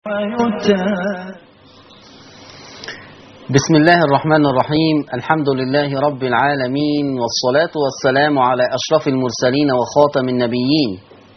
بسم الله الرحمن الرحيم الحمد لله رب العالمين والصلاة والسلام على أشرف المرسلين وخاتم النبيين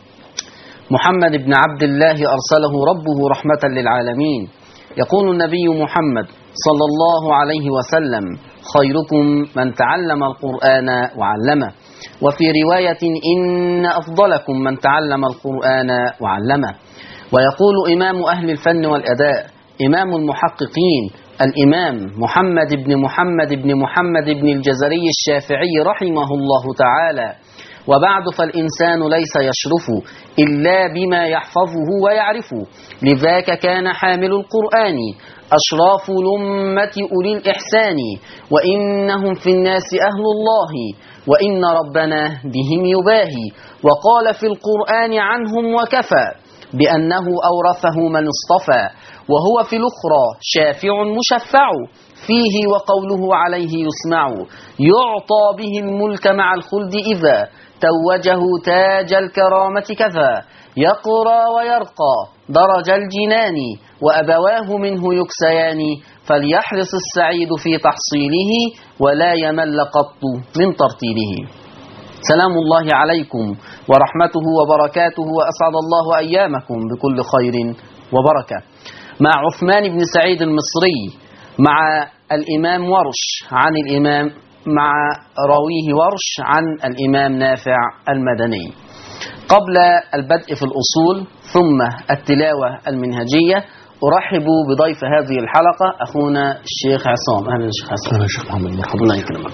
محمد بن عبد الله أرسله ربه رحمة للعالمين يقول النبي محمد صلى الله عليه وسلم خيركم من تعلم القرآن وعلمه وفي رواية إن أفضلكم من تعلم القرآن وعلمه ويقول إمام أهل الفن والأداء إمام المحققين الإمام محمد بن محمد بن محمد بن الجزري الشافعي رحمه الله تعالى وبعد فالإنسان ليس يشرف إلا بما يحفظه ويعرفه لذاك كان حامل القرآن أشراف الأمة أولي الإحسان وإنهم في الناس أهل الله وإن ربنا بهم يباهي وقال في القرآن عنهم وكفى بأنه أورثه من اصطفى وهو في الأخرى شافع مشفع فيه وقوله عليه يسمع يعطى به الملك مع الخلد إذا توجه تاج الكرامة كذا يقرى ويرقى درج الجنان وأبواه منه يكسيان فليحرص السعيد في تحصيله ولا يمل قط من ترتيله سلام الله عليكم ورحمته وبركاته وأسعد الله أيامكم بكل خير وبركة مع عثمان بن سعيد المصري مع الإمام ورش عن الإمام مع راويه ورش عن الإمام نافع المدني قبل البدء في الأصول ثم التلاوة المنهجية أرحب بضيف هذه الحلقة أخونا الشيخ عصام أهلا الشيخ عصام أهلا الشيخ محمد مرحبا الله يكرمك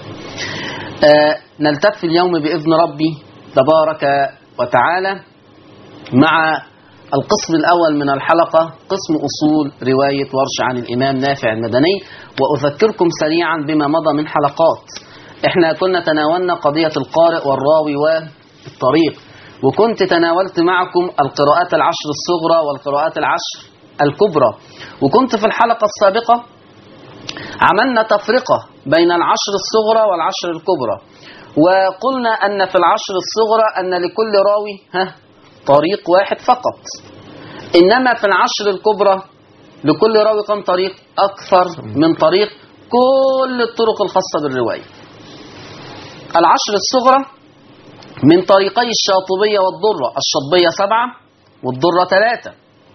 آه نلتف اليوم بإذن ربي تبارك وتعالى مع القسم الأول من الحلقة قسم أصول رواية ورش عن الإمام نافع المدني وأذكركم سريعا بما مضى من حلقات احنا كنا تناولنا قضية القارئ والراوي والطريق وكنت تناولت معكم القراءات العشر الصغرى والقراءات العشر الكبرى وكنت في الحلقة السابقة عملنا تفرقة بين العشر الصغرى والعشر الكبرى وقلنا أن في العشر الصغرى أن لكل راوي ها طريق واحد فقط إنما في العشر الكبرى لكل راوي كم طريق أكثر من طريق كل الطرق الخاصة بالرواية العشر الصغرى من طريقي الشاطبية والضرة الشطبية سبعة والضرة ثلاثة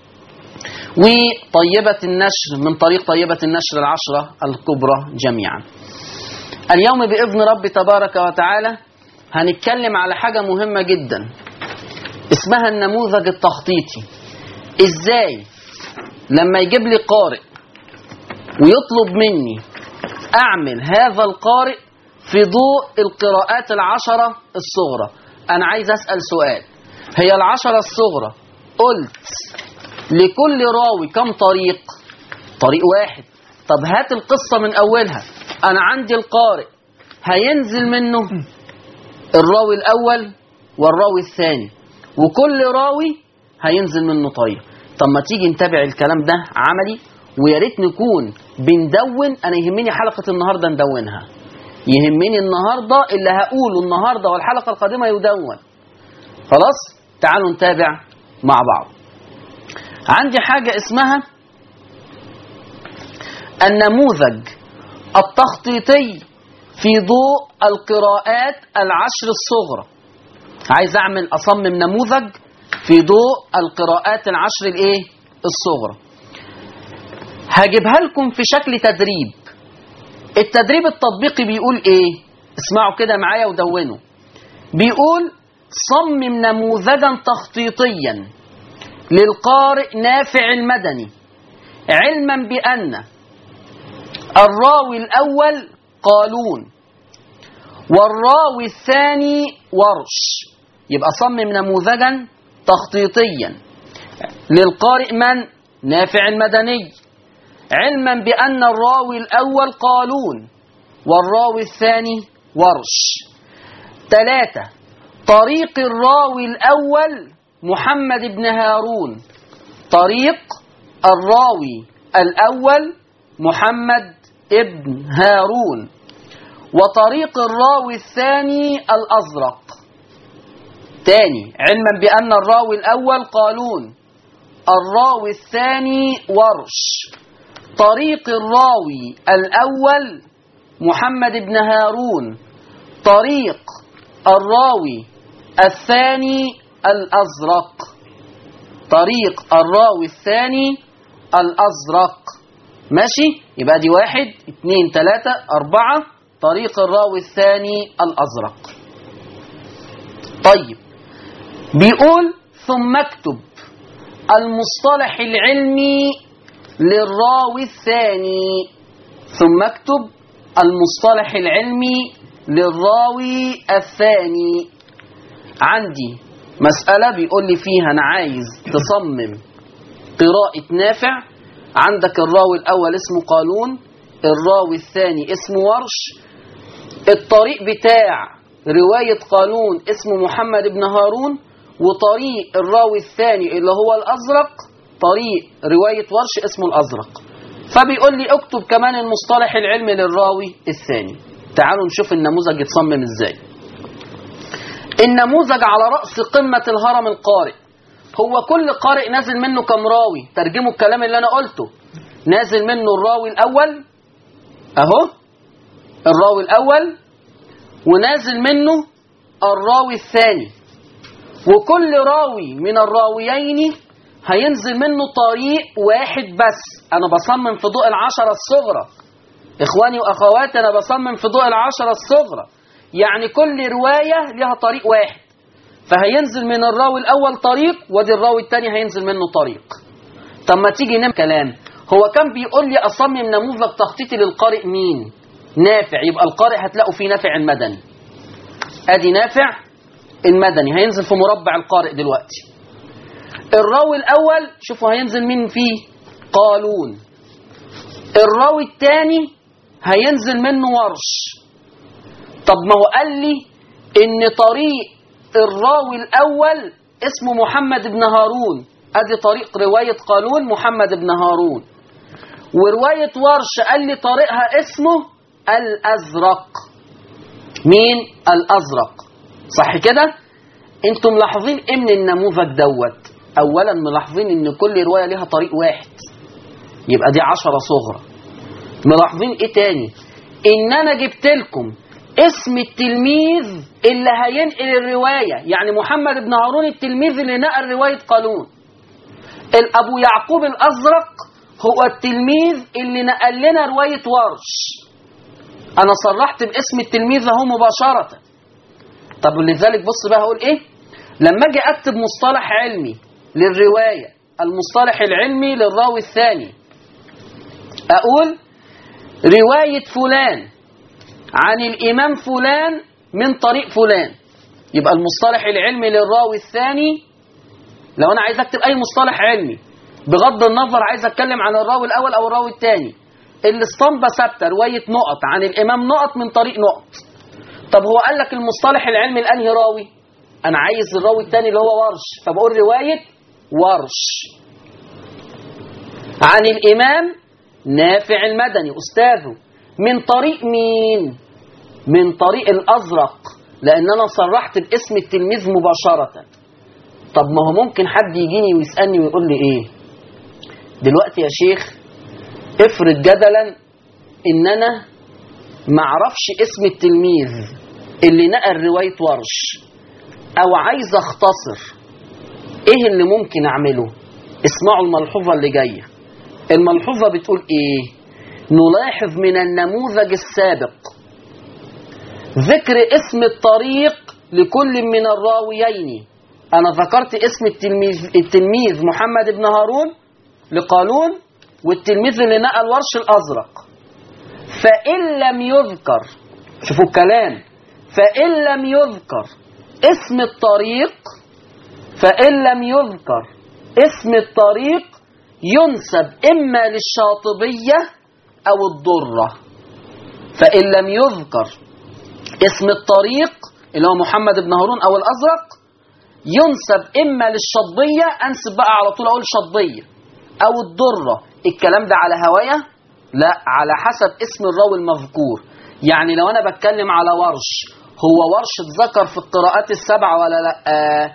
وطيبة النشر من طريق طيبة النشر العشرة الكبرى جميعا اليوم بإذن رب تبارك وتعالى هنتكلم على حاجة مهمة جدا اسمها النموذج التخطيطي ازاي لما يجيب لي قارئ ويطلب مني اعمل هذا القارئ في ضوء القراءات العشرة الصغرى انا عايز اسأل سؤال هي العشرة الصغرى قلت لكل راوي كم طريق طريق واحد طب هات القصة من اولها انا عندي القارئ هينزل منه الراوي الاول والراوي الثاني وكل راوي هينزل منه طريق طب ما تيجي نتابع الكلام ده عملي ويا ريت نكون بندون انا يهمني حلقه النهارده ندونها يهمني النهارده اللي هقوله النهارده والحلقه القادمه يدون خلاص تعالوا نتابع مع بعض عندي حاجه اسمها النموذج التخطيطي في ضوء القراءات العشر الصغرى عايز اعمل اصمم نموذج في ضوء القراءات العشر الايه الصغرى هجيبها لكم في شكل تدريب التدريب التطبيقي بيقول ايه اسمعوا كده معايا ودونوا بيقول صمم نموذجا تخطيطيا للقارئ نافع المدني علما بان الراوي الاول قالون والراوي الثاني ورش يبقى صمم نموذجا تخطيطيا للقارئ من نافع المدني علما بأن الراوي الأول قالون والراوي الثاني ورش ثلاثة طريق الراوي الأول محمد بن هارون طريق الراوي الأول محمد ابن هارون وطريق الراوي الثاني الأزرق تاني علما بأن الراوي الأول قالون الراوي الثاني ورش طريق الراوي الأول محمد بن هارون طريق الراوي الثاني الأزرق طريق الراوي الثاني الأزرق ماشي يبقى دي واحد اتنين تلاتة أربعة طريق الراوي الثاني الأزرق طيب بيقول ثم اكتب المصطلح العلمي للراوي الثاني ثم اكتب المصطلح العلمي للراوي الثاني عندي مسألة بيقول لي فيها أنا عايز تصمم قراءة نافع عندك الراوي الأول اسمه قالون الراوي الثاني اسمه ورش الطريق بتاع رواية قالون اسمه محمد بن هارون وطريق الراوي الثاني اللي هو الأزرق طريق رواية ورش اسمه الأزرق فبيقول لي اكتب كمان المصطلح العلمي للراوي الثاني تعالوا نشوف النموذج يتصمم ازاي النموذج على رأس قمة الهرم القارئ هو كل قارئ نازل منه كم راوي ترجموا الكلام اللي انا قلته نازل منه الراوي الاول اهو الراوي الاول ونازل منه الراوي الثاني وكل راوي من الراويين هينزل منه طريق واحد بس انا بصمم في ضوء العشرة الصغرى اخواني واخواتي انا بصمم في ضوء العشرة الصغرى يعني كل رواية لها طريق واحد فهينزل من الراوي الاول طريق وادي الراوي الثاني هينزل منه طريق طب ما تيجي نم كلام هو كان بيقول لي اصمم نموذج تخطيطي للقارئ مين نافع يبقى القارئ هتلاقوا فيه نافع المدني ادي نافع المدني هينزل في مربع القارئ دلوقتي الراوي الاول شوفوا هينزل مين فيه قالون الراوي الثاني هينزل منه ورش طب ما هو قال لي ان طريق الراوي الاول اسمه محمد بن هارون ادي طريق رواية قالون محمد بن هارون ورواية ورش قال لي طريقها اسمه الازرق مين الازرق صح كده انتم ملاحظين ايه من النموذج دوت اولا ملاحظين ان كل رواية ليها طريق واحد يبقى دي عشرة صغرى ملاحظين ايه تاني ان انا جبت لكم اسم التلميذ اللي هينقل الرواية يعني محمد بن هارون التلميذ اللي نقل رواية قانون الأبو يعقوب الأزرق هو التلميذ اللي نقل لنا رواية ورش أنا صرحت باسم التلميذ اهو مباشرة طب لذلك بص بقى هقول إيه لما أجي أكتب مصطلح علمي للرواية المصطلح العلمي للراوي الثاني أقول رواية فلان عن الإمام فلان من طريق فلان يبقى المصطلح العلمي للراوي الثاني لو أنا عايز أكتب أي مصطلح علمي بغض النظر عايز أتكلم عن الراوي الأول أو الراوي الثاني الاسطمبة ثابتة رواية نقط عن الإمام نقط من طريق نقط طب هو قال لك المصطلح العلمي لأنهي راوي أنا عايز الراوي الثاني اللي هو ورش فبقول رواية ورش عن الإمام نافع المدني أستاذه من طريق مين من طريق الأزرق لأن أنا صرحت باسم التلميذ مباشرة طب ما هو ممكن حد يجيني ويسألني ويقول لي إيه دلوقتي يا شيخ افرض جدلا إن أنا معرفش اسم التلميذ اللي نقل رواية ورش أو عايز أختصر إيه اللي ممكن أعمله اسمعوا الملحوظة اللي جاية الملحوظة بتقول إيه نلاحظ من النموذج السابق ذكر اسم الطريق لكل من الراويين أنا ذكرت اسم التلميذ, التلميذ محمد بن هارون لقالون والتلميذ اللي نقل ورش الأزرق فإن لم يذكر شوفوا الكلام فإن لم يذكر اسم الطريق فإن لم يذكر اسم الطريق ينسب إما للشاطبية أو الضرة فإن لم يذكر اسم الطريق اللي هو محمد بن هارون أو الأزرق ينسب إما للشطبية أنسب بقى على طول أقول شطبية أو الضرة الكلام ده على هواية لا على حسب اسم الراوي المذكور يعني لو أنا بتكلم على ورش هو ورش اتذكر في القراءات السبعة ولا لا آه,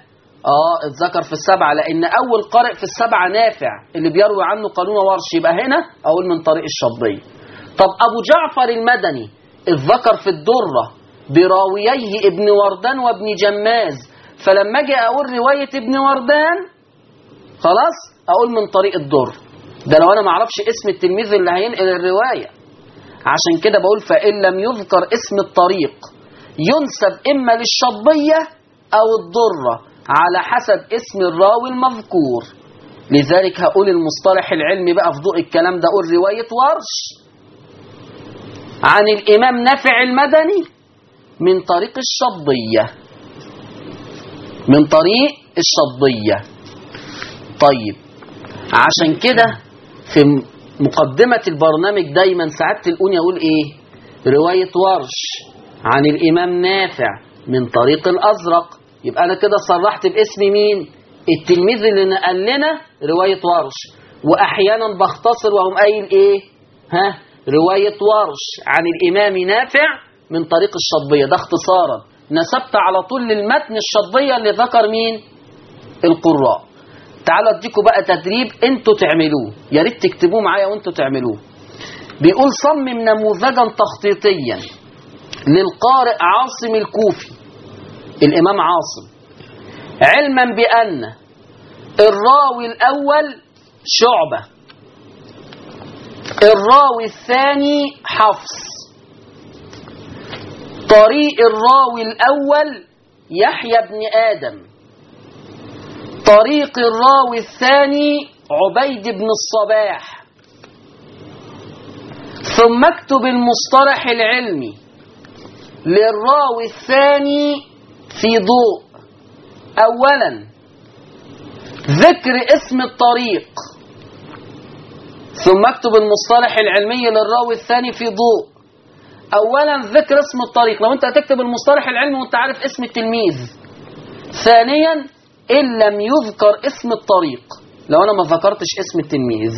اه اتذكر في السبعة لأن أول قارئ في السبعة نافع اللي بيروي عنه قانون ورش يبقى هنا أقول من طريق الشطبية طب أبو جعفر المدني اتذكر في الدرة براوييه ابن وردان وابن جماز فلما أجي أقول رواية ابن وردان خلاص أقول من طريق الدر ده لو أنا معرفش اسم التلميذ اللي هينقل الرواية عشان كده بقول فإن لم يذكر اسم الطريق ينسب إما للشطبية أو الضرة على حسب اسم الراوي المذكور لذلك هقول المصطلح العلمي بقى في ضوء الكلام ده أقول رواية ورش عن الإمام نافع المدني من طريق الشطبية من طريق الشطبية طيب عشان كده في مقدمة البرنامج دايما ساعات تلقوني أقول إيه رواية ورش عن الإمام نافع من طريق الأزرق يبقى أنا كده صرحت باسم مين التلميذ اللي نقل لنا رواية ورش وأحيانا بختصر وأقوم قايل إيه ها رواية ورش عن الإمام نافع من طريق الشطبية ده اختصارا نسبت على طول للمتن الشطبية اللي ذكر مين القراء تعالوا اديكم بقى تدريب انتوا تعملوه يا ريت تكتبوه معايا وانتوا تعملوه بيقول صمم نموذجا تخطيطيا للقارئ عاصم الكوفي الامام عاصم علما بان الراوي الاول شعبه الراوي الثاني حفص طريق الراوي الاول يحيى بن ادم طريق الراوي الثاني عبيد بن الصباح ثم اكتب المصطلح العلمي للراوي الثاني في ضوء اولا ذكر اسم الطريق ثم اكتب المصطلح العلمي للراوي الثاني في ضوء اولا ذكر اسم الطريق لو انت هتكتب المصطلح العلمي وانت عارف اسم التلميذ ثانيا ان لم يذكر اسم الطريق لو انا ما ذكرتش اسم التلميذ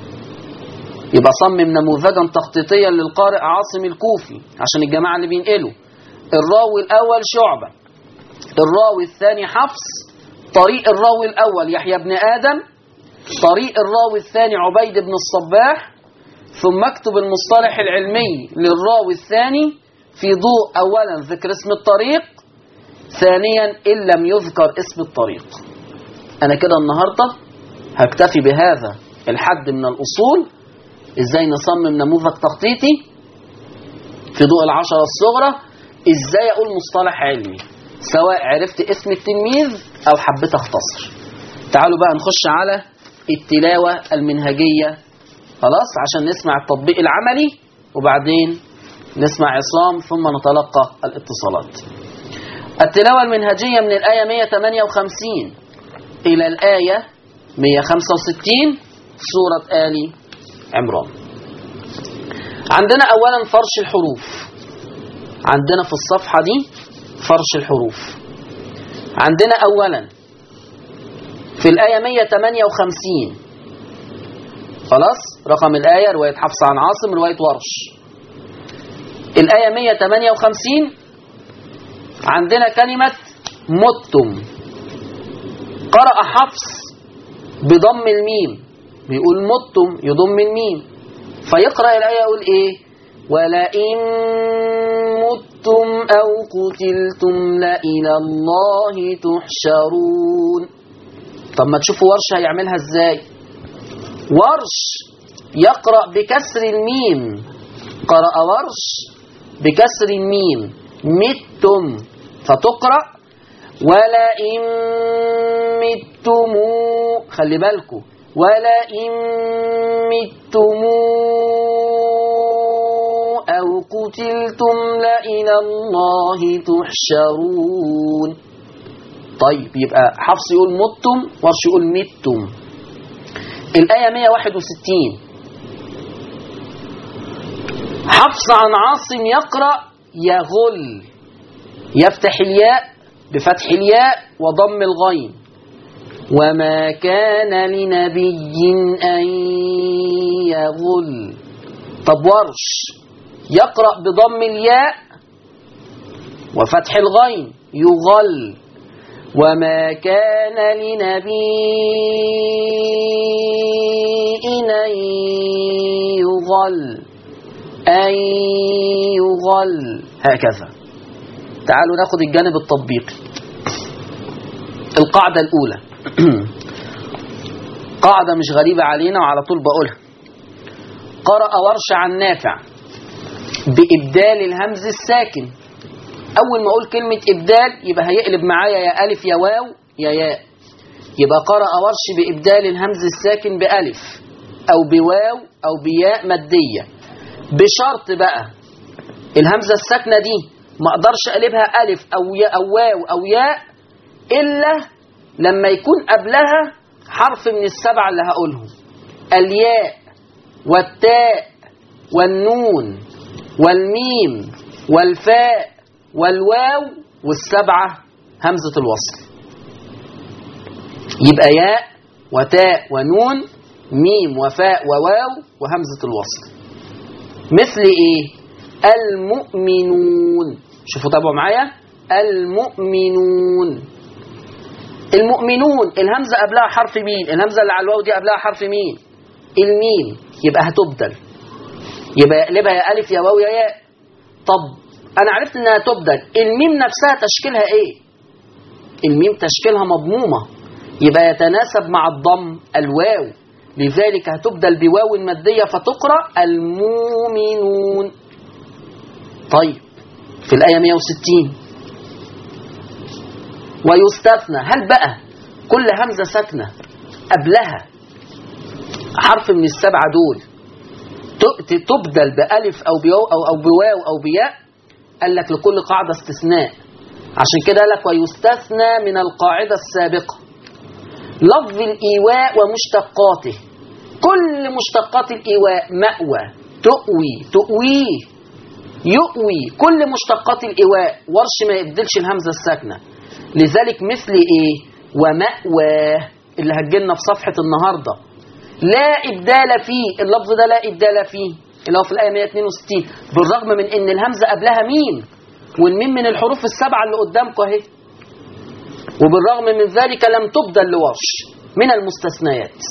يبقى صمم نموذجا تخطيطيا للقارئ عاصم الكوفي عشان الجماعه اللي بينقلوا الراوي الاول شعبه الراوي الثاني حفص طريق الراوي الاول يحيى بن ادم طريق الراوي الثاني عبيد بن الصباح ثم اكتب المصطلح العلمي للراوي الثاني في ضوء اولا ذكر اسم الطريق ثانيا ان لم يذكر اسم الطريق انا كده النهارده هكتفي بهذا الحد من الاصول ازاي نصمم نموذج تخطيطي في ضوء العشرة الصغرى ازاي اقول مصطلح علمي سواء عرفت اسم التلميذ او حبيت اختصر تعالوا بقى نخش على التلاوة المنهجية خلاص عشان نسمع التطبيق العملي وبعدين نسمع عصام ثم نتلقى الاتصالات التلاوة المنهجية من الآية 158 إلى الآية 165 سورة آل عمران عندنا أولا فرش الحروف عندنا في الصفحة دي فرش الحروف عندنا أولا في الآية 158 خلاص رقم الآية رواية حفص عن عاصم رواية ورش الآية 158 عندنا كلمة متم قرأ حفص بضم الميم بيقول متم يضم الميم فيقرأ الآية يقول إيه ولئن متم أو قتلتم لإلى الله تحشرون طب ما تشوفوا ورش هيعملها ازاي ورش يقرأ بكسر الميم قرأ ورش بكسر الميم متم فتقرأ ولئن متم خلي بالكم ولئن متم أو قتلتم لإلى الله تحشرون طيب يبقى حفص يقول متم ورش يقول متم الآية 161 حفص عن عاصم يقرأ يغل يفتح الياء بفتح الياء وضم الغين وما كان لنبي أن يغل طب ورش يقرأ بضم الياء وفتح الغين يغل وما كان لنبي أن يغل أن يغل هكذا تعالوا ناخد الجانب التطبيقي القاعدة الأولى قاعدة مش غريبة علينا وعلى طول بقولها قرأ ورش عن نافع بإبدال الهمز الساكن أول ما أقول كلمة إبدال يبقى هيقلب معايا يا ألف يا واو يا ياء يبقى قرأ ورش بإبدال الهمز الساكن بألف أو بواو أو بياء مادية بشرط بقى الهمزة الساكنة دي ما أقدرش أقلبها ألف أو ياء أو واو أو ياء إلا لما يكون قبلها حرف من السبعة اللي هقولهم الياء والتاء والنون والميم والفاء والواو والسبعة همزة الوصل يبقى ياء وتاء ونون ميم وفاء وواو وهمزة الوصل مثل ايه المؤمنون شوفوا تابعوا معايا المؤمنون المؤمنون الهمزة قبلها حرف مين الهمزة اللي على الواو دي قبلها حرف مين الميم يبقى هتبدل يبقى يقلبها يا ألف يا واو يا ياء طب أنا عرفت إنها تبدل الميم نفسها تشكيلها إيه الميم تشكيلها مضمومة يبقى يتناسب مع الضم الواو لذلك هتبدل بواو مادية فتقرأ المؤمنون طيب في الآية 160 ويستثنى هل بقى كل همزة ساكنة قبلها حرف من السبعة دول تبدل بألف أو بيو أو أو بواو أو بياء قال لك لكل قاعدة استثناء عشان كده قال لك ويستثنى من القاعدة السابقة لفظ الإيواء ومشتقاته كل مشتقات الإيواء مأوى تؤوي تؤويه يؤوي كل مشتقات الإيواء ورش ما يبدلش الهمزة الساكنة لذلك مثل إيه ومأواه اللي هتجيلنا في صفحة النهاردة لا إبدال فيه اللفظ ده لا إبدال فيه اللي هو في الآية 162 بالرغم من إن الهمزة قبلها ميم والميم من الحروف السبعة اللي قدامكم أهي وبالرغم من ذلك لم تبدل لورش من المستثنيات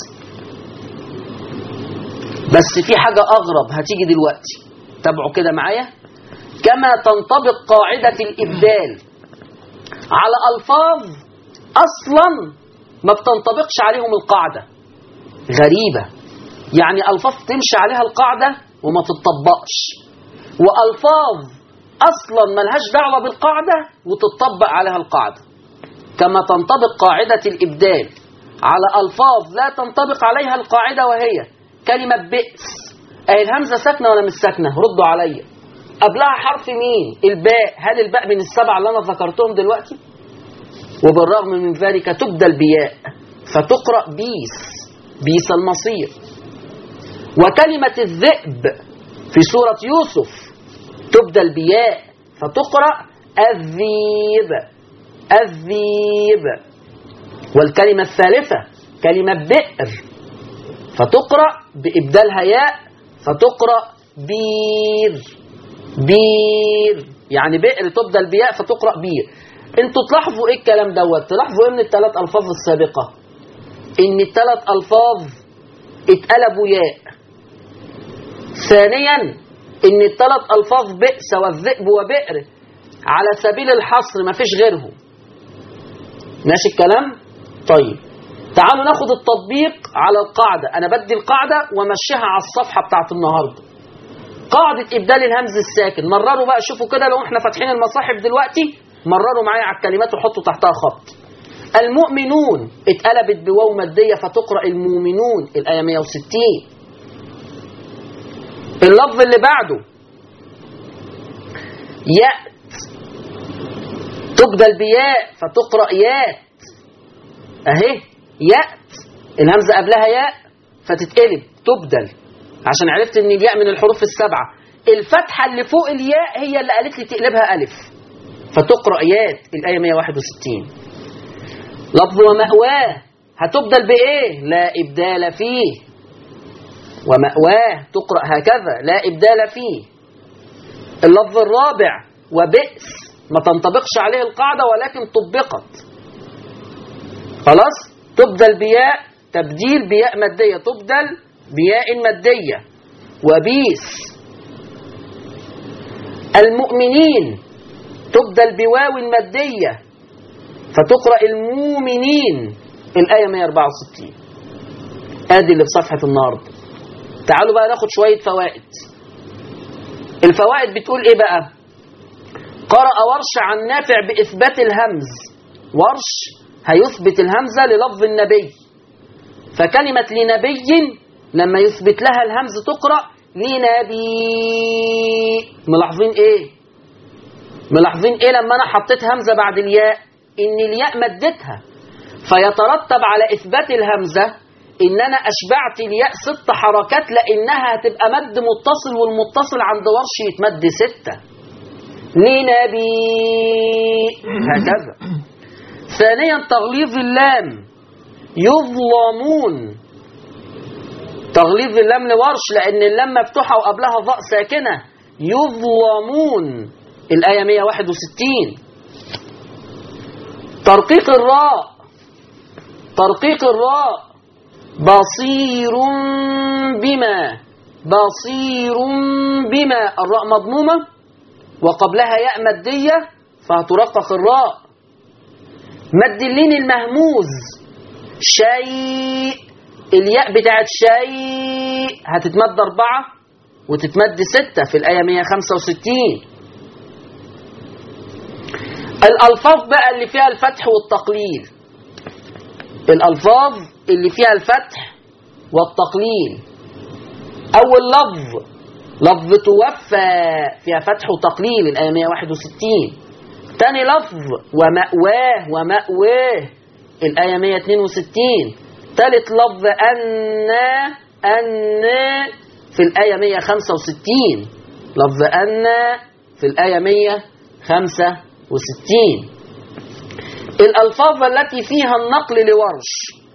بس في حاجة أغرب هتيجي دلوقتي تابعوا كده معايا كما تنطبق قاعدة الإبدال على ألفاظ أصلا ما بتنطبقش عليهم القاعدة غريبة يعني ألفاظ تمشي عليها القاعدة وما تتطبقش وألفاظ أصلا ملهاش دعوة بالقاعدة وتتطبق عليها القاعدة كما تنطبق قاعدة الإبدال على ألفاظ لا تنطبق عليها القاعدة وهي كلمة بئس أهي الهمزة ساكنة ولا مش ساكنة ردوا عليا قبلها حرف مين الباء هل الباء من السبعة اللي أنا ذكرتهم دلوقتي وبالرغم من ذلك تبدل بياء فتقرأ بيس بيس المصير وكلمة الذئب في سورة يوسف تبدل بياء فتقرأ الذيب الذيب والكلمة الثالثة كلمة بئر فتقرأ بإبدالها ياء فتقرأ بير بير يعني بئر تبدل بياء فتقرأ بير انتوا تلاحظوا ايه الكلام دوت تلاحظوا ايه من الثلاث الفاظ السابقة ان الثلاث الفاظ اتقلبوا ياء ثانيا ان الثلاث الفاظ بئس والذئب وبئر على سبيل الحصر ما فيش غيرهم ماشي الكلام طيب تعالوا ناخد التطبيق على القاعدة أنا بدي القاعدة ومشيها على الصفحة بتاعت النهاردة قاعدة إبدال الهمز الساكن مرروا بقى شوفوا كده لو احنا فاتحين المصاحف دلوقتي مرروا معايا على الكلمات وحطوا تحتها خط المؤمنون اتقلبت بواو مادية فتقرأ المؤمنون الآية 160 اللفظ اللي بعده يأت تبدل بياء فتقرأ يات أهي يأت الهمزة قبلها ياء فتتقلب تبدل عشان عرفت ان الياء من الحروف السبعة الفتحة اللي فوق الياء هي اللي قالت لي تقلبها ألف فتقرأ يات الآية 161 لفظ ومأواه هتبدل بإيه لا إبدال فيه ومأواه تقرأ هكذا لا إبدال فيه اللفظ الرابع وبئس ما تنطبقش عليه القاعدة ولكن طبقت خلاص تبدل بياء تبديل بياء مادية تبدل بياء مادية وبيس المؤمنين تبدل بواو مادية فتقرأ المؤمنين الآية 164 ادي اللي في صفحة النهاردة تعالوا بقى ناخد شوية فوائد الفوائد بتقول ايه بقى قرأ ورش عن نافع بإثبات الهمز ورش هيثبت الهمزة للفظ النبي فكلمة لنبي لما يثبت لها الهمز تقرأ لنبي ملاحظين ايه ملاحظين ايه لما انا حطيت همزة بعد الياء ان الياء مدتها فيترتب على اثبات الهمزة ان انا اشبعت الياء ست حركات لانها هتبقى مد متصل والمتصل عند ورش يتمد ستة لنبي هكذا ثانيا تغليظ اللام يظلمون تغليظ اللام لورش لان اللام مفتوحة وقبلها ضاء ساكنة يظلمون الآية 161 ترقيق الراء ترقيق الراء بصير بما بصير بما الراء مضمومة وقبلها ياء مادية فهترقق الراء مد اللين المهموز شيء الياء بتاعت شيء هتتمد أربعة وتتمد ستة في الآية 165 الألفاظ بقى اللي فيها الفتح والتقليل الألفاظ اللي فيها الفتح والتقليل أول لفظ لفظ توفى فيها فتح وتقليل الآية 161 تاني لفظ ومأواه ومأواه الآية 162 تالت لفظ أنا أنا في الآية 165 لفظ أنا في الآية 165 الألفاظ التي فيها النقل لورش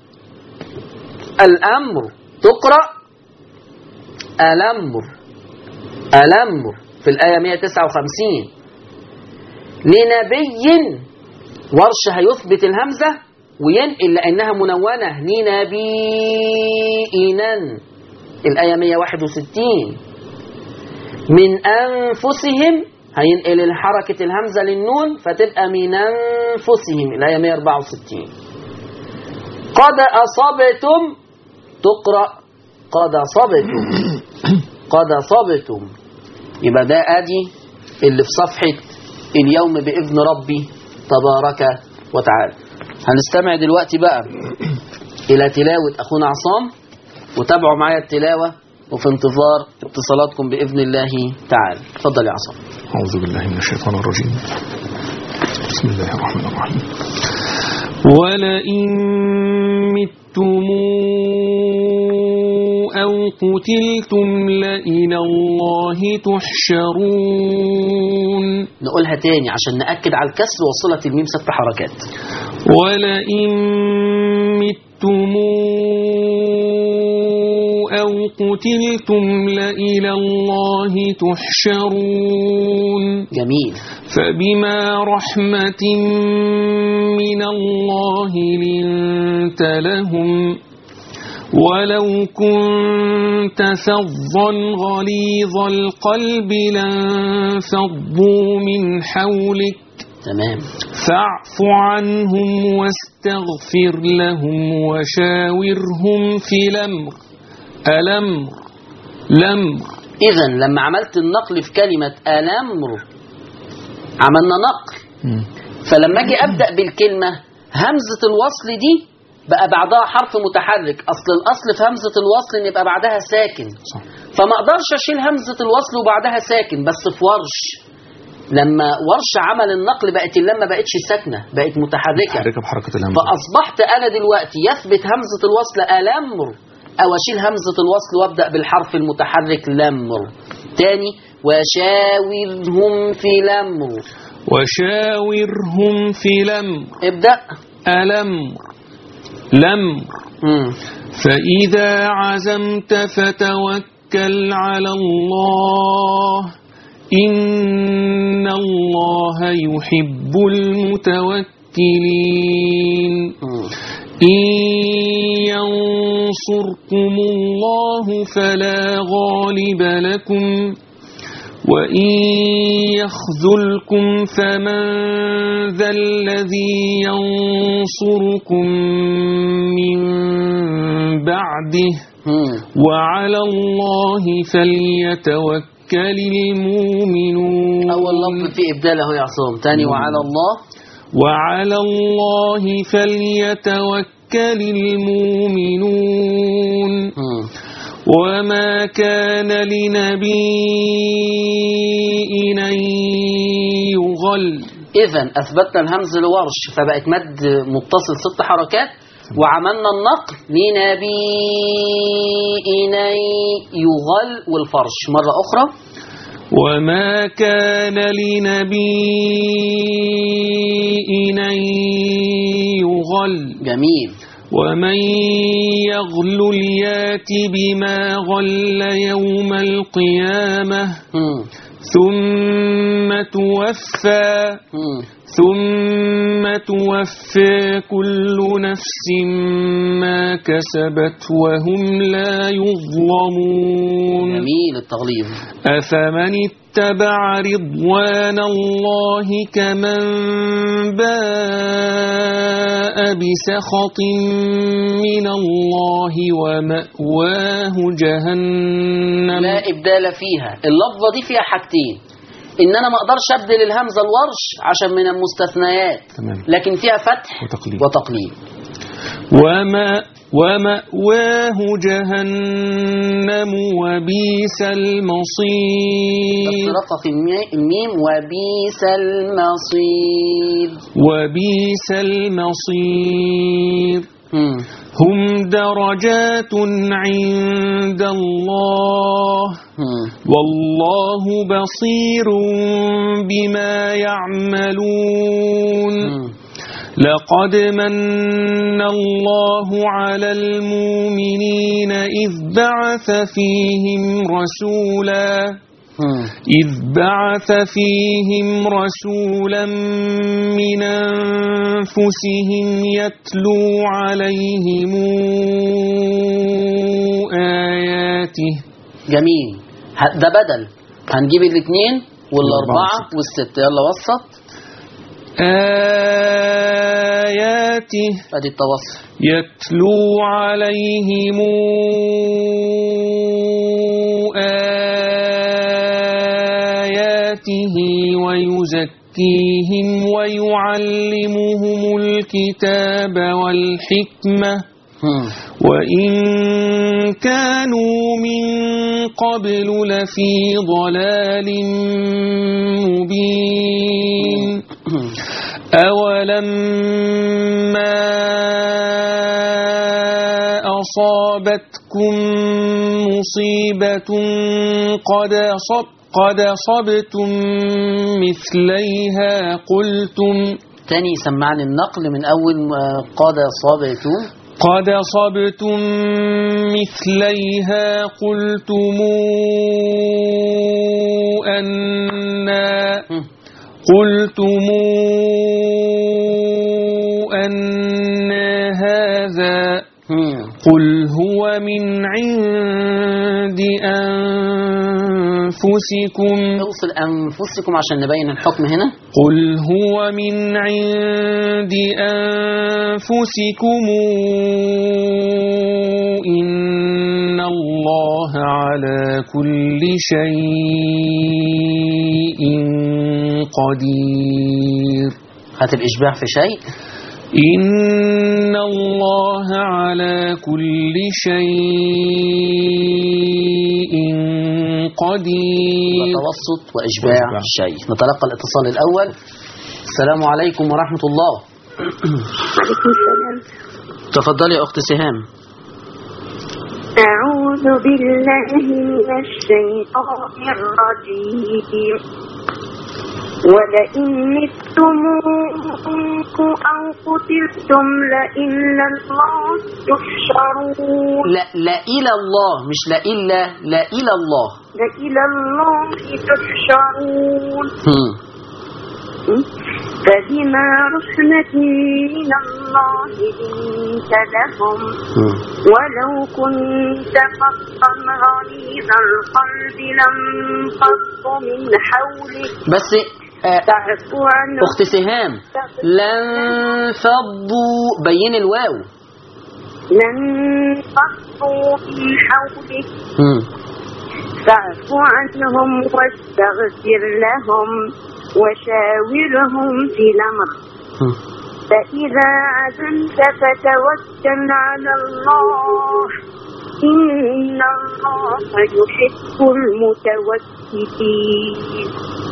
الأمر تقرأ الأمر الأمر في الآية 159 لنبي ورش هيثبت الهمزة وينقل لأنها منونة لنبينا الآية 161 من أنفسهم هينقل حركة الهمزة للنون فتبقى من أنفسهم الآية 164 قد أصبتم تقرأ قد أصبتم قد أصبتم يبقى ده أدي اللي في صفحة اليوم بإذن ربي تبارك وتعالى هنستمع دلوقتي بقى إلى تلاوة أخونا عصام وتابعوا معايا التلاوة وفي انتظار اتصالاتكم بإذن الله تعالى اتفضل يا عصام أعوذ بالله من الشيطان الرجيم بسم الله الرحمن الرحيم ولئن متم أو قتلتم لإلى الله تحشرون نقولها تاني عشان نأكد على الكسر وصلة الميم ست حركات ولئن متم أو قتلتم لإلى الله تحشرون جميل فبما رحمة من الله لنت لهم ولو كنت فظا غليظ القلب لانفضوا من حولك تمام فاعف عنهم واستغفر لهم وشاورهم في الأمر الأمر الأمر إذا لما عملت النقل في كلمة الأمر عملنا نقل فلما أجي أبدأ بالكلمة همزة الوصل دي بقى بعدها حرف متحرك أصل الأصل في همزة الوصل إن يبقى بعدها ساكن صح. فما أقدرش أشيل همزة الوصل وبعدها ساكن بس في ورش لما ورش عمل النقل بقت اللام ما بقتش ساكنة بقت متحركة حركة بحركة الهمزة فأصبحت أنا دلوقتي يثبت همزة الوصل ألمر أو أشيل همزة الوصل وأبدأ بالحرف المتحرك لمر تاني وشاورهم في الأمر وشاورهم في الأمر ابدأ الأمر الأمر مم. فإذا عزمت فتوكل على الله إن الله يحب المتوكلين مم. إن ينصركم الله فلا غالب لكم وإن يخذلكم فمن ذا الذي ينصركم من بعده مم. وعلى الله فليتوكل المؤمنون أول لفظ فيه إبدال أهو يا عصام تاني وعلى الله وعلى الله فليتوكل المؤمنون مم. وما كان لنبي أن يغل إذا أثبتنا الهمز لورش فبقت مد متصل ست حركات وعملنا النقل لنبينا يغل والفرش مرة أخرى وما كان لنبي أن يغل جميل ومن يغل يات بما غل يوم القيامة مم. ثم توفى مم. ثم توفى كل نفس ما كسبت وهم لا يظلمون جميل التغليظ أفمن اتبع رضوان الله كمن باء بسخط من الله ومأواه جهنم لا إبدال فيها اللفظة دي فيها حاجتين إن أنا ما أقدرش أبدل الهمزة الورش عشان من المستثنيات تمام. لكن فيها فتح وتقليد. وتقليد وما ومأواه جهنم وبئس بس المصير رقق المي- الميم وبئس المصير وبئس المصير مم. هم درجات عند الله مم. والله بصير بما يعملون مم. لقد من الله على المؤمنين إذ بعث فيهم رسولا مم. إذ بعث فيهم رسولا من أنفسهم يتلو عليهم آياته جميل ه- ده بدل هنجيب الاثنين والاربعه والأربعة والسته يلا وسط آياته ادي التوسط يتلو عليهم آياته ويزكيهم ويعلمهم الكتاب والحكمة مم. وإن كانوا من قبل لفي ضلال مبين أولما أصابتكم مصيبة قد أصب قد أصبتم مثليها قلتم تاني سمعني النقل من اول ما قاد صابته قد أصبتم مثليها قلتم أنا مم. قلتم أن هذا مم. قل هو من عند أنفسكم اوصل انفسكم عشان نبين الحكم هنا قل هو من عند أنفسكم إن الله على كل شيء قدير هات الاشباع في شيء إن الله على كل شيء قدير وتوسط واشباع وإشباع. شيء نتلقى الاتصال الاول السلام عليكم ورحمه الله عليكم السلام تفضلي يا أخت سهام أعوذ بالله من الشيطان الرجيم ولئن متم أو قتلتم لإلى الله تحشرون لا لا الى الله مش لا الا لا الى الله لإلى الله تحشرون هم. فبما رحمة من الله لنت لهم مم. ولو كنت فظا غليظ القلب لانفضوا من حولك بس آه، فاعف عنهم أخت سهام لن فضوا بين الواو لانفضوا من حولك مم. فاعف عنهم واستغفر لهم وشاورهم في الأمر مم. فإذا عزمت فتوكل على الله إن الله يحب المتوكلين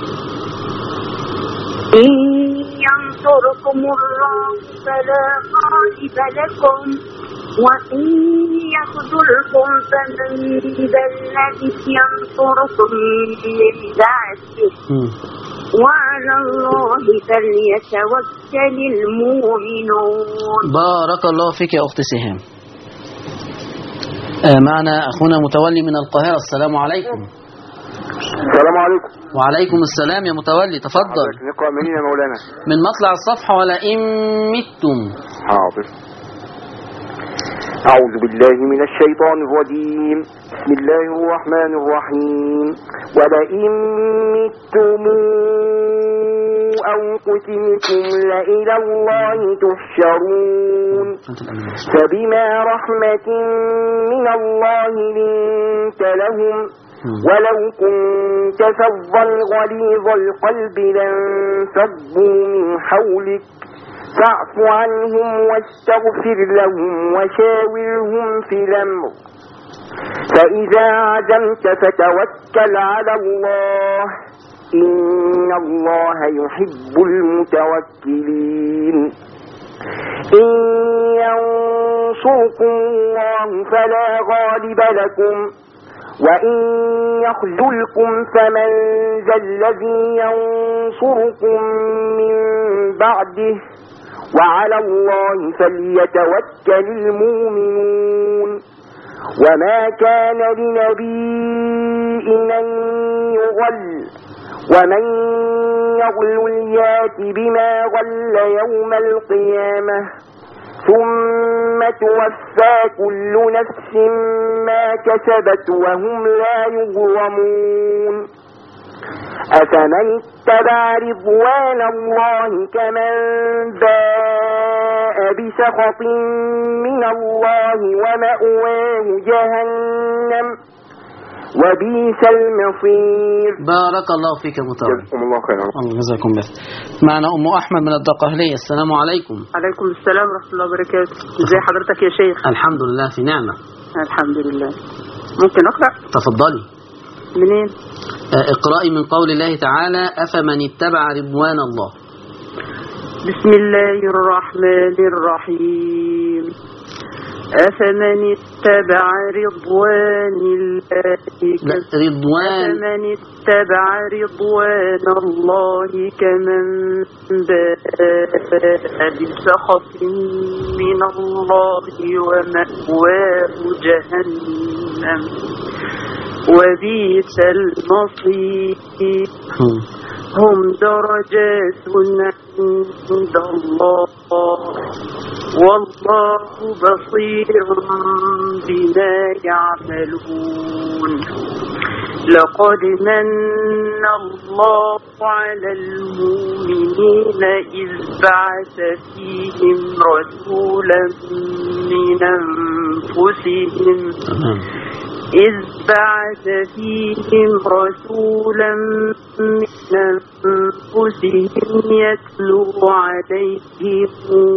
إن ينصركم الله فلا غالب لكم وإن يخذلكم فمن ذا الذي ينصركم من بعده مم. وعلى الله فليتوكل المؤمنون بارك الله فيك يا أخت سهام آه، معنا أخونا متولي من القاهرة السلام عليكم السلام عليكم وعليكم السلام يا متولي تفضل حضرتك نقرأ منين يا مولانا من مطلع الصفحة ولئن متم حاضر أعوذ بالله من الشيطان الرجيم بسم الله الرحمن الرحيم ولئن متم أو قتلتم لإلى الله تحشرون فبما رحمة من الله لنت لهم ولو كنت فظا غليظ القلب لانفضوا من حولك فاعف عنهم واستغفر لهم وشاورهم في الأمر فإذا عزمت فتوكل على الله إن الله يحب المتوكلين إن ينصركم الله فلا غالب لكم وإن يخذلكم فمن ذا الذي ينصركم من بعده وعلى الله فليتوكل المؤمنون وما كان لنبي أن يغل ومن يغل يات بما غل يوم القيامة ثم توفى كل نفس ما كسبت وهم لا يظلمون أفمن اتبع رضوان الله كمن باء بسخط من الله ومأواه جهنم وبئس المصير بارك الله فيك يا متولي جزاكم الله خيرا الله جزاكم بس معنا أم أحمد من الدقهلية السلام عليكم عليكم السلام ورحمة الله وبركاته ازي حضرتك يا شيخ الحمد لله في نعمة الحمد لله ممكن أقرأ تفضلي منين آه، اقرأي من قول الله تعالى أفمن اتبع رضوان الله بسم الله الرحمن الرحيم أفمن اتبع رضوان الله لا ك- رضوان أفمن اتبع رضوان الله كمن باء بسخط من الله ومأواه جهنم وبئس المصير مم. هم درجات عند الله والله بصير بما يعملون لقد من الله على المؤمنين إذ بعث فيهم رسولا من أنفسهم تمام إذ بعث فيهم رسولا من أنفسهم يتلو عليهم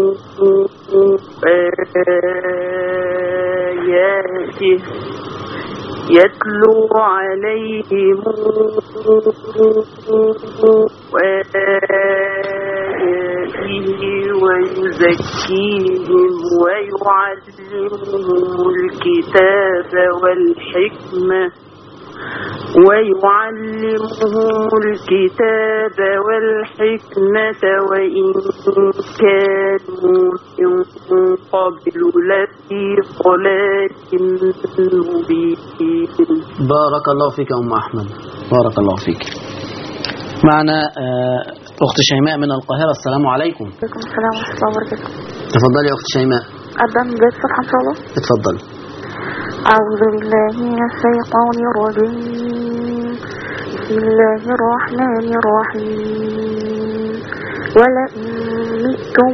آياته يتلو عليهم آياته ويزكيهم ويعلمهم الكتاب والحكمة ويعلمهم الكتاب والحكمة وإن كانوا من قبل لفي ضلال مبين بارك الله فيك يا أم أحمد بارك الله فيك معنا آه، أخت شيماء من القاهرة السلام عليكم عليكم السلام ورحمة الله وبركاته تفضلي يا أخت شيماء أبدأ من بداية الصفحة إن شاء الله اتفضلي أعوذ بالله من الشيطان الرجيم بسم الله الرحمن الرحيم ولئن ميتم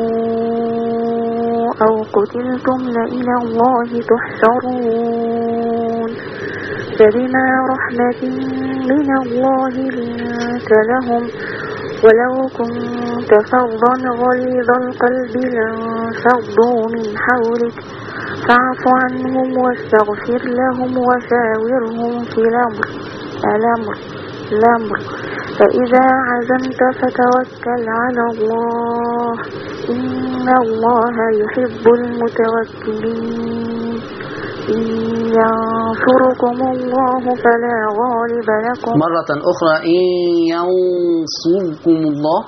أو قتلتم لإلى الله تحشرون فبما رحمة من الله لنت لهم ولو كنت فظا غليظ القلب لانفضوا من حولك فاعف عنهم واستغفر لهم وشاورهم في الأمر الأمر الأمر فإذا عزمت فتوكل على الله إن الله يحب المتوكلين إن ينصركم الله فلا غالب لكم مرة أخرى إن ينصركم الله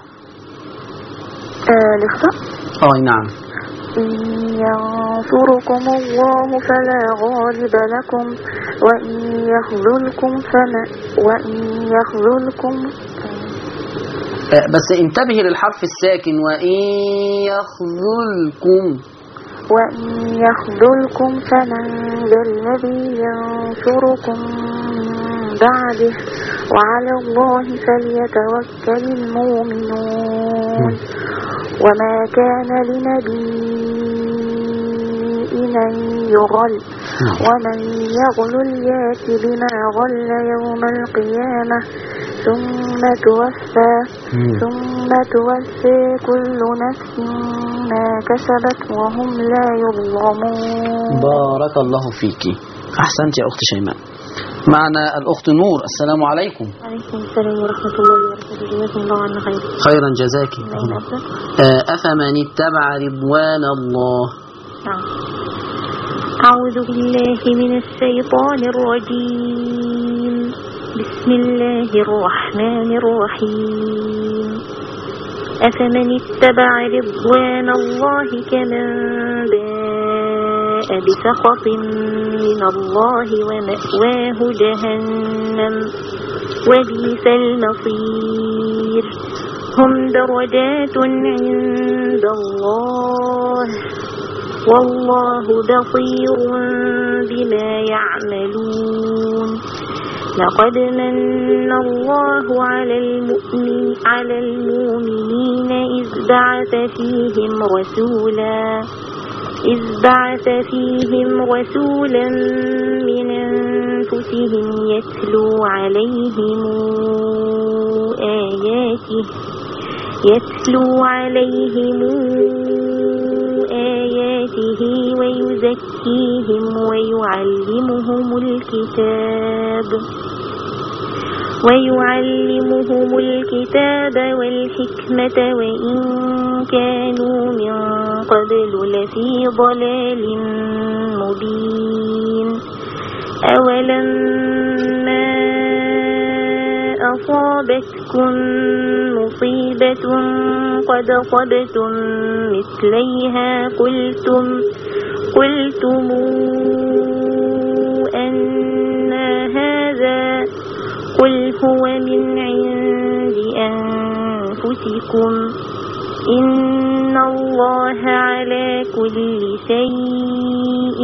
آه لخطأ آه نعم إن ينصركم الله فلا غالب لكم وإن يخذلكم فما وإن يخذلكم آه، بس انتبهي للحرف الساكن وإن يخذلكم وإن يخذلكم فمن ذا الذي ينصركم من بعده وعلى الله فليتوكل المؤمنون وما كان لنبي أن يغل ومن يغل يات بما غل يوم القيامة ثم توفى ثم توفى كل نفس ما كسبت وهم لا يظلمون بارك الله فيك أحسنت يا أخت شيماء معنا الأخت نور السلام عليكم عليكم السلام ورحمة الله وبركاته جزاكم الله عنا خير خيرا جزاك اللهم أبدأ آه، أفمن اتبع رضوان الله نعم. أعوذ بالله من الشيطان الرجيم بسم الله الرحمن الرحيم أفمن اتبع رضوان الله كمن باء بسخط من الله ومأواه جهنم وبئس المصير هم درجات عند الله والله بصير بما يعملون لقد من الله على المؤمن على المؤمنين إذ بعث فيهم رسولا إذ بعث فيهم رسولا من أنفسهم يتلو عليهم آياته يتلو عليهم آياته ويزكيهم ويعلمهم الكتاب ويعلمهم الكتاب والحكمة وإن كانوا من قبل لفي ضلال مبين أولما أصابتكم مصيبة قد أصبتم مثليها قلتم قلتم أن هذا قل هو من عند أنفسكم إن الله على كل شيء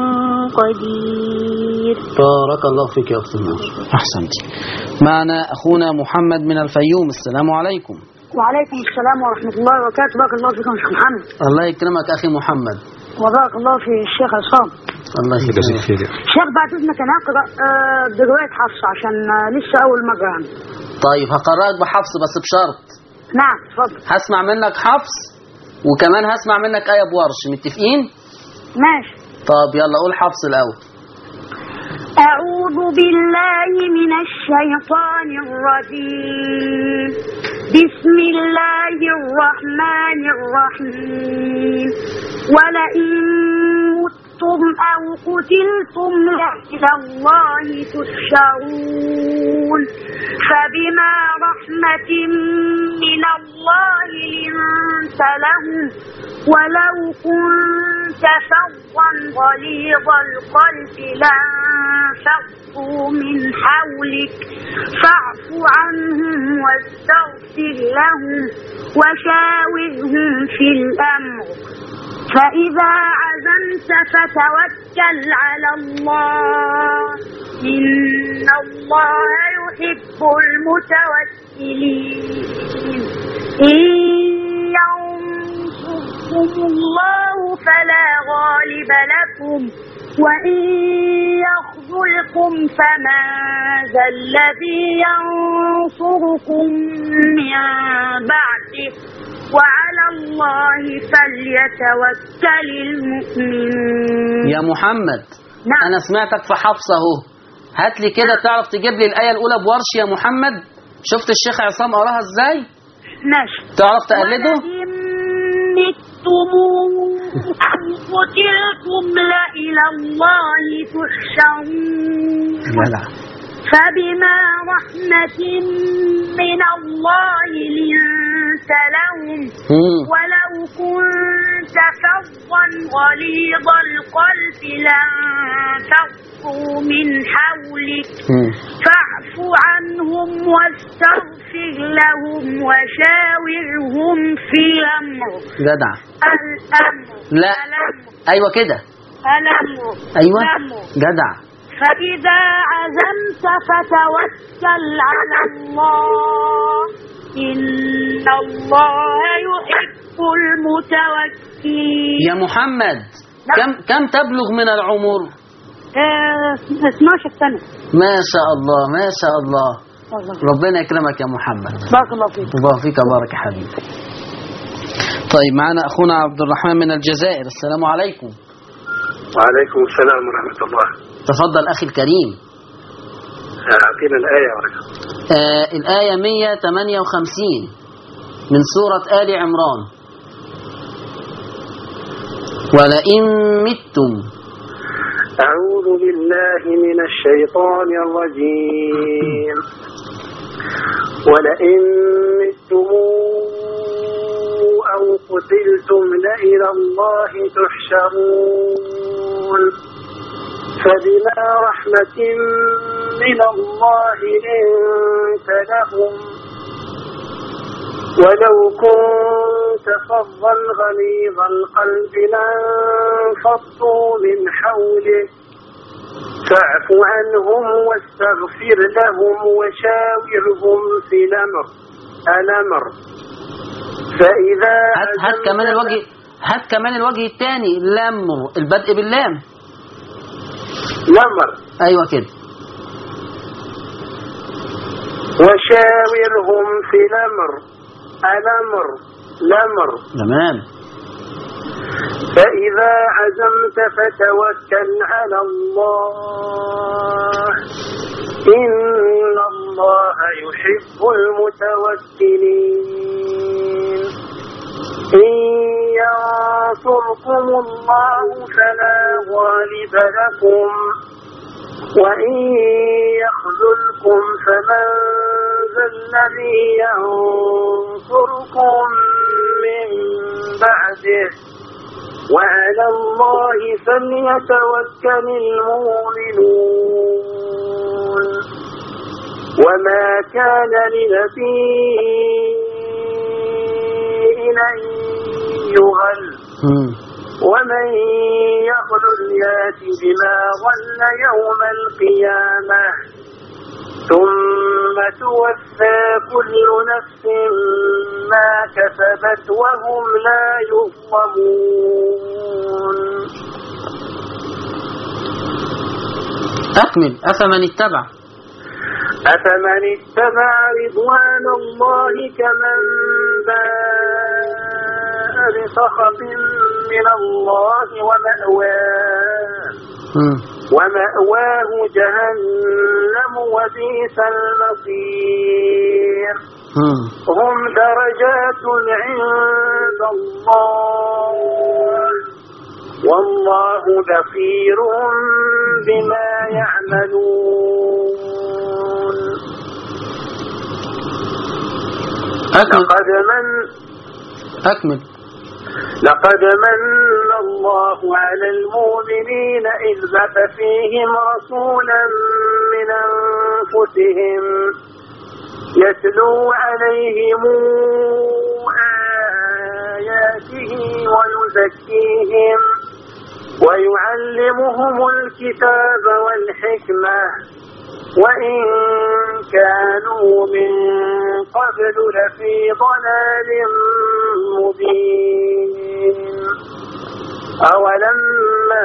قدير بارك الله فيك يا أخت نور أحسنت معنا أخونا محمد من الفيوم السلام عليكم وعليكم السلام ورحمة الله وبركاته بارك الله فيكم يا شيخ محمد الله يكرمك أخي محمد وبارك الله في الشيخ عصام الله جزاك يكرمك خير يا أخي. شيخ بعد إذنك أنا أقرأ آه، برواية حفص عشان آه، لسه أول مرة يعني طيب هقرأك بحفص بس بشرط نعم اتفضل هسمع منك حفص وكمان هسمع منك آية بورش متفقين؟ ماشي طب يلا قول حفص الأول أعوذ بالله من الشيطان الرجيم بسم الله الرحمن الرحيم ولئن متم أو قتلتم لإلى الله تحشرون فبما رحمة من الله لنت لهم ولو كنت فظا غليظ القلب لانفضوا من حولك فاعف عنهم واستغفر لهم وشاورهم في الأمر فإذا عزمت فتوكل على الله إن الله يحب المتوكلين إن ينصركم الله فلا غالب لكم وإن يخذلكم فمن ذا الذي ينصركم من بعده وعلى الله فليتوكل المؤمنون يا محمد نعم. انا سمعتك في حفصه اهو هات لي كده تعرف تجيب لي الايه الاولى بورش يا محمد شفت الشيخ عصام قراها ازاي ماشي تعرف تقلده ولئن متم قتلتم لإلى الله تحشرون جدع فبما رحمة من الله لنت لهم مم. ولو كنت فظا غليظ القلب لانفضوا من حولك مم. فاعف عنهم واستغفر لهم وشاورهم في الأمر جدع الأمر لا. الأمر ايوه كده الأمر ايوه الأمر جدع فإذا عزمت فتوكل على الله إن الله يحب المتوكلين يا محمد نعم. كم كم تبلغ من العمر آه، 12 سنة ما شاء الله ما شاء الله والله ربنا يكرمك يا محمد بارك الله فيك الله فيك بارك يا حبيبي طيب معنا اخونا عبد الرحمن من الجزائر السلام عليكم وعليكم السلام ورحمة الله تفضل اخي الكريم أعطينا الآية يا رجل آه الآية 158 من سورة آل عمران ولئن متم أعوذ بالله من الشيطان الرجيم ولئن متم أو قتلتم لإلى الله تحشرون فبما رحمة من الله لنت لهم ولو كنت فظا غليظ القلب لانفضوا من حولك فاعف عنهم واستغفر لهم وشاورهم في الأمر الأمر فإذا هات هات عزمت كمان الوجه هات كمان الوجه الثاني لمر البدء باللام الأمر ايوه كده وشاورهم في الأمر الأمر الأمر تمام فإذا عزمت فتوكل على الله إن الله يحب المتوكلين إن ينصركم الله فلا غالب لكم وإن يخذلكم فمن ذا الذي ينصركم من بعده وعلى الله فليتوكل المؤمنون وما كان لنبي أن يغل مم. ومن يغل يات بما غل يوم القيامة ثم توفى كل نفس ما كسبت وهم لا يظلمون اكمل افمن اتبع أفمن اتبع رضوان الله كمن باء بسخط من الله ومأواه مم. ومأواه جهنم وبئس المصير مم. هم درجات عند الله والله بصير بما يعملون اكمل لقد من اكمل لقد من الله على المؤمنين إذ بعث فيهم رسولا من أنفسهم يتلو عليهم آياته ويزكيهم ويعلمهم الكتاب والحكمة وإن كانوا من قبل لفي ضلال مبين أولما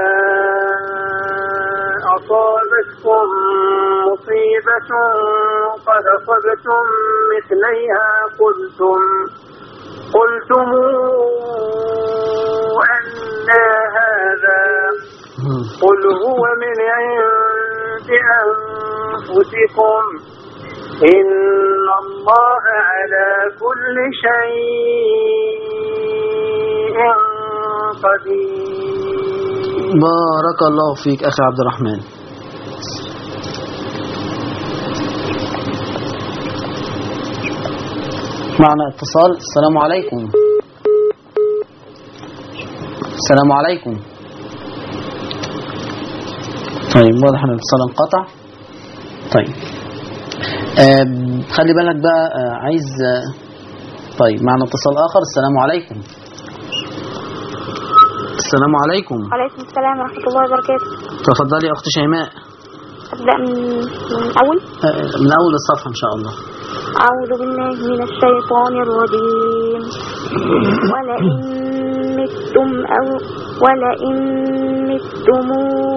أصابتكم مصيبة قد أصبتم مثليها قلتم قلتم أنا هذا قل هو من عند أنفسكم إن الله على كل شيء قدير بارك الله فيك أخي عبد الرحمن معنا اتصال السلام عليكم السلام عليكم طيب واضح ان الاتصال انقطع طيب آه خلي بالك بقى آه عايز آه طيب معنا اتصال اخر السلام عليكم السلام عليكم وعليكم السلام ورحمة الله وبركاته تفضلي يا اخت شيماء أبدأ من من أول آه، من اول الصفحه ان شاء الله أعوذ بالله من الشيطان الرجيم ولئن متم أو ولئن متم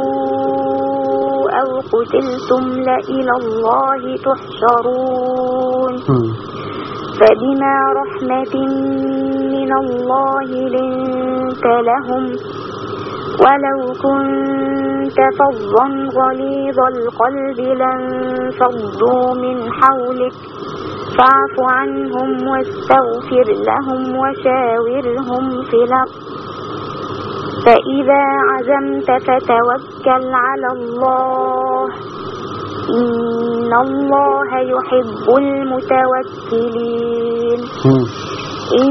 أو قتلتم لإلى الله تحشرون مم. فبما رحمة من الله لنت لهم ولو كنت فظا غليظ القلب لانفضوا من حولك فاعف عنهم واستغفر لهم وشاورهم في الأمر فإذا عزمت فتوكل على الله إن الله يحب المتوكلين مم. إن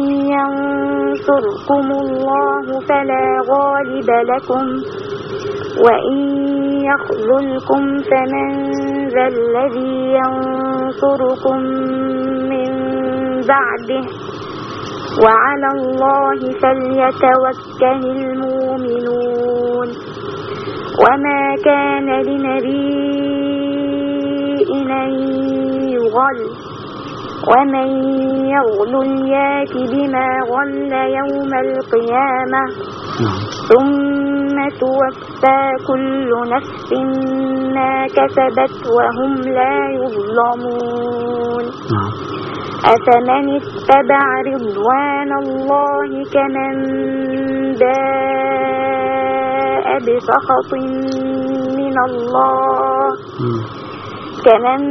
ينصركم الله فلا غالب لكم وإن يخذلكم فمن ذا الذي ينصركم من بعده وعلى الله فليتوكل المؤمنون وما كان لنبي أن يغل ومن يغل يات بما غل يوم القيامة نعم ثم توفى كل نفس ما كسبت وهم لا يظلمون نعم أفمن اتبع رضوان الله كمن باء بسخط من الله مم. كمن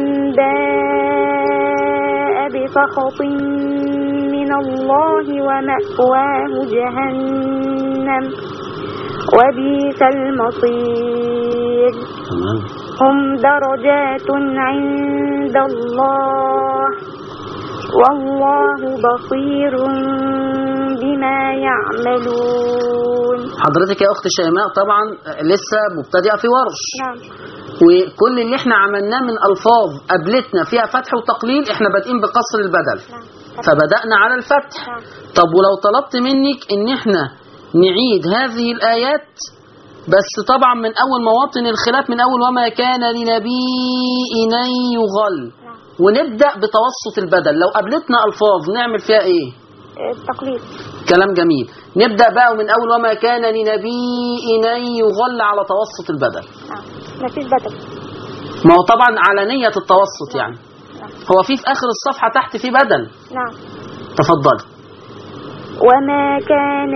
باء بسخط من الله ومأواه جهنم وبئس المصير تمام هم درجات عند الله والله بصير بما يعملون حضرتك يا اخت شيماء طبعا لسه مبتدئه في ورش نعم وكل اللي احنا عملناه من الفاظ قابلتنا فيها فتح وتقليل احنا بادئين بقصر البدل نعم فبدانا على الفتح نعم طب ولو طلبت منك ان احنا نعيد هذه الايات بس طبعا من اول مواطن الخلاف من اول وما كان لنبي ان يغل نعم ونبدا بتوسط البدل لو قابلتنا الفاظ نعمل فيها ايه التقليد كلام جميل نبدا بقى من اول وما كان لنبي ان يغل على توسط البدل نعم مفيش بدل ما هو طبعا على نية التوسط يعني نعم هو في في آخر الصفحة تحت في بدل نعم تفضل وما كان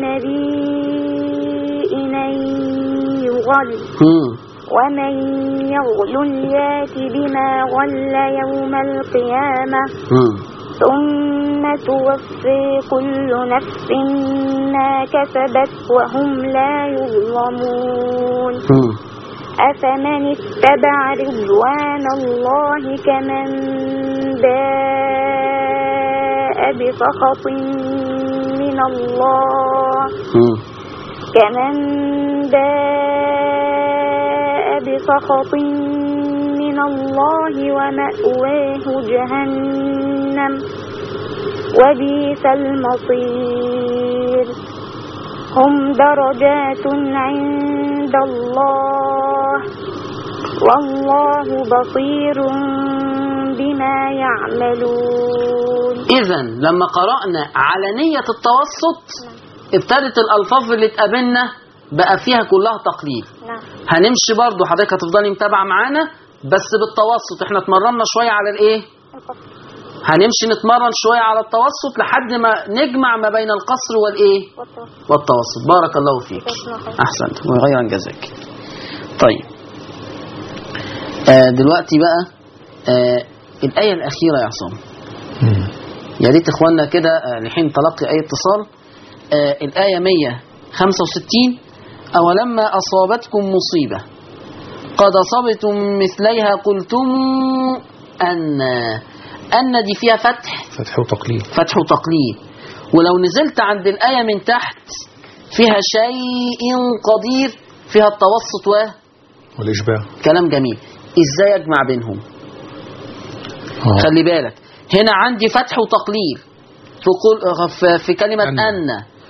لنبي أن يغل مم. ومن يغل يات بما غل يوم القيامة مم. ثم توفي كل نفس ما كسبت وهم لا يظلمون مم. أفمن اتبع رضوان الله كمن باء بسخط من من الله مم. كمن باء بسخط من الله ومأواه جهنم وبئس المصير هم درجات عند الله والله بصير بما يعملون إذا لما قرأنا على نية التوسط ابتدت الألفاظ اللي تقابلنا بقى فيها كلها تقليل نعم هنمشي برضو حضرتك هتفضلي متابعة معانا بس بالتوسط احنا اتمرنا شوية على الايه هنمشي نتمرن شوية على التوسط لحد ما نجمع ما بين القصر والايه والتوسط بارك الله فيك احسنت وغيرا جزاك طيب آه دلوقتي بقى آه الآية الأخيرة يا عصام مم. يا ريت اخواننا كده آه، لحين تلقي اي اتصال آه الآية 165 أولما أصابتكم مصيبة قد أصبتم مثليها قلتم أن أن دي فيها فتح فتح وتقليل فتح وتقليل ولو نزلت عند الآية من تحت فيها شيء قدير فيها التوسط والإشباع وكلام جميل ازاي اجمع بينهم آه. خلي بالك هنا عندي فتح وتقليل في, قول في, في كلمة أن. أن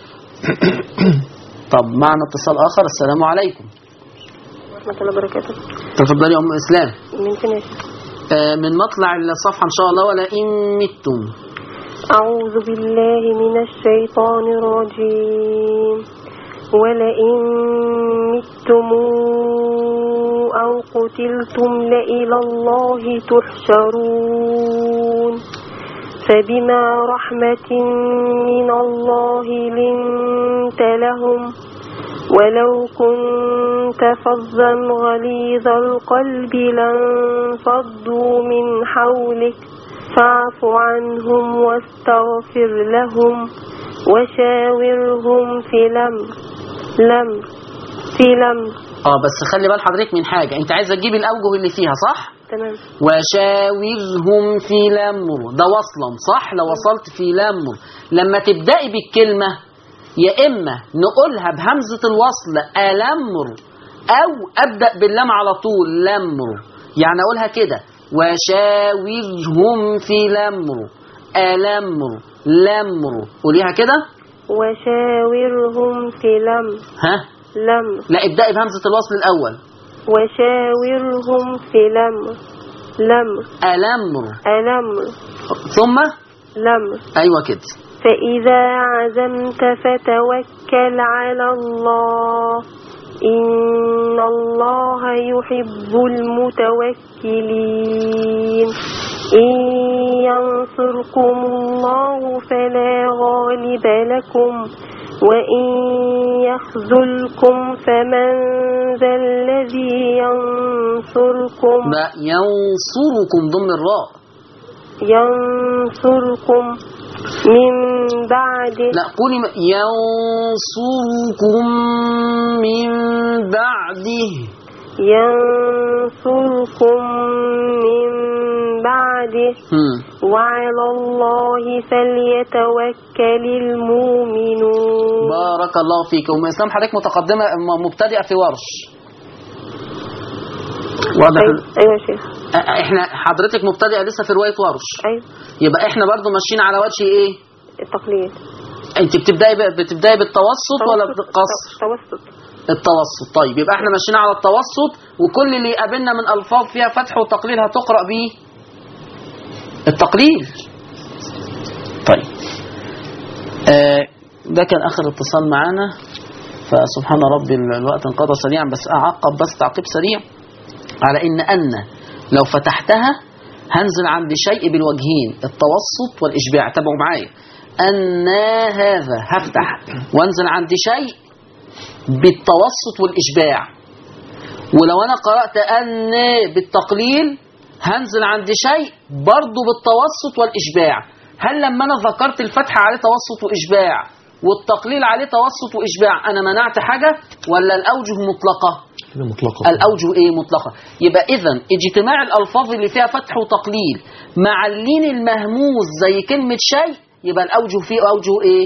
طب معنا اتصال آخر السلام عليكم ورحمة الله وبركاته تفضلي يا أم إسلام من فين آه، من مطلع الصفحة إن شاء الله ولئن متم أعوذ بالله من الشيطان الرجيم ولئن متم أو قتلتم لإلى الله تحشرون فبما رحمة من الله لنت لهم ولو كنت فظا غليظ القلب لانفضوا من حولك فاعف عنهم واستغفر لهم وشاورهم في الأمر لم في الأمر اه بس خلي بال حضرتك من حاجة انت عايزة تجيب الأوجه اللي فيها صح تمام وشاورهم في الأمر ده وصلا صح لو وصلت في الأمر لما تبدأي بالكلمة يا إما نقولها بهمزة الوصل الأمر أو أبدأ باللام على طول لمر يعني أقولها كده وشاورهم في الأمر الأمر لمر قوليها كده وشاورهم في الأمر ها لم لا ابدأي بهمزة الوصل الأول وشاورهم في الأمر لم الأمر الأمر ثم لم أيوة كده فإذا عزمت فتوكل على الله إن الله يحب المتوكلين إن ينصركم الله فلا غالب لكم وإن يخذلكم فمن ذا الذي ينصركم ده ينصركم ضمن الراء ينصركم من بعده لا قولي م- ينصركم من بعده ينصركم من بعده هم. وعلى الله فليتوكل المؤمنون بارك الله فيك أم إسلام حضرتك متقدمة م- مبتدئة في ورش واضح أيوة أيوة يا شيخ أ- احنا حضرتك مبتدئة لسه في رواية ورش أيوة يبقى احنا برضو ماشيين على وجه ايه التقليد انت بتبداي ب- بتبداي بالتوسط ولا بالقصر توسط التوسط طيب يبقى احنا ماشيين على التوسط وكل اللي يقابلنا من الفاظ فيها فتح وتقليل هتقرا بيه التقليل طيب آه ده كان اخر اتصال معانا فسبحان ربي ال- الوقت انقضى سريعا بس اعقب بس تعقيب سريع على ان ان لو فتحتها هنزل عند شيء بالوجهين التوسط والاشباع تابعوا معايا ان هذا هفتح وانزل عند شيء بالتوسط والإشباع ولو أنا قرأت أن بالتقليل هنزل عند شيء برضو بالتوسط والإشباع هل لما أنا ذكرت الفتح عليه توسط وإشباع والتقليل عليه توسط وإشباع أنا منعت حاجة ولا الأوجه مطلقة كده مطلقة الأوجه إيه مطلقة يبقى إذا اجتماع الألفاظ اللي فيها فتح وتقليل مع اللين المهموز زي كلمة شيء يبقى الأوجه فيه أوجه إيه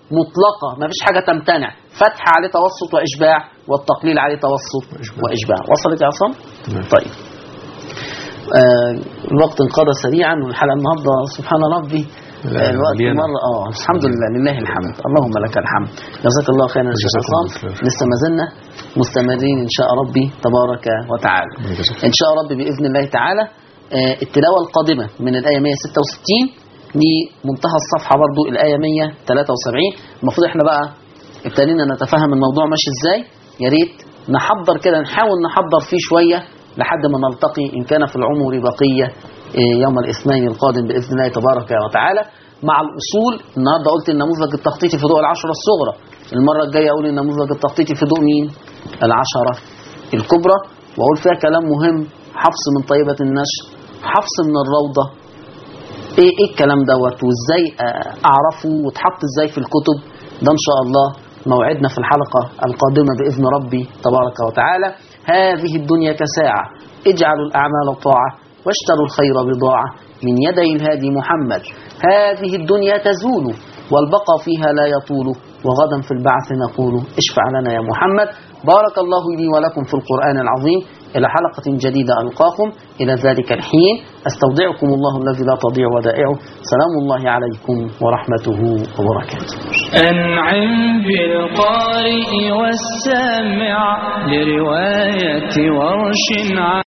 مطلقة ما فيش حاجة تمتنع فتح عليه توسط وإشباع والتقليل عليه توسط وإشباع. وإشباع وصلت يا عصام؟ تمام. طيب آه الوقت انقضى سريعا والحلقة النهاردة سبحان ربي لا، آه الوقت مليانة. مرة اه الحمد لله لله الحمد اللهم لك الحمد جزاك الله خيرا يا شيخ جزاكم عصام الله خير. لسه ما زلنا مستمرين ان شاء ربي تبارك وتعالى جزاكم ان شاء ربي باذن الله تعالى آه، التلاوه القادمه من الايه 166 لمنتهى الصفحه برضو الايه 173 المفروض احنا بقى ابتدينا نتفهم الموضوع ماشي ازاي يا ريت نحضر كده نحاول نحضر فيه شويه لحد ما نلتقي ان كان في العمر بقيه آه، يوم الاثنين القادم باذن الله تبارك وتعالى مع الاصول النهارده قلت النموذج التخطيطي في ضوء العشره الصغرى المره الجايه اقول النموذج التخطيطي في ضوء مين العشره الكبرى واقول فيها كلام مهم حفص من طيبه النشر حفص من الروضه ايه ايه الكلام دوت وازاي آه، اعرفه واتحط ازاي في الكتب ده ان شاء الله موعدنا في الحلقه القادمه باذن ربي تبارك وتعالى هذه الدنيا كساعه اجعلوا الاعمال طاعه واشتروا الخير بضاعه من يدي الهادي محمد هذه الدنيا تزول والبقاء فيها لا يطول وغدا في البعث نقول اشفع لنا يا محمد بارك الله لي ولكم في القرآن العظيم إلى حلقة جديدة ألقاكم إلى ذلك الحين أستودعكم الله الذي لا تضيع ودائعه سلام الله عليكم ورحمته وبركاته أنعم بالقارئ والسامع لرواية ورش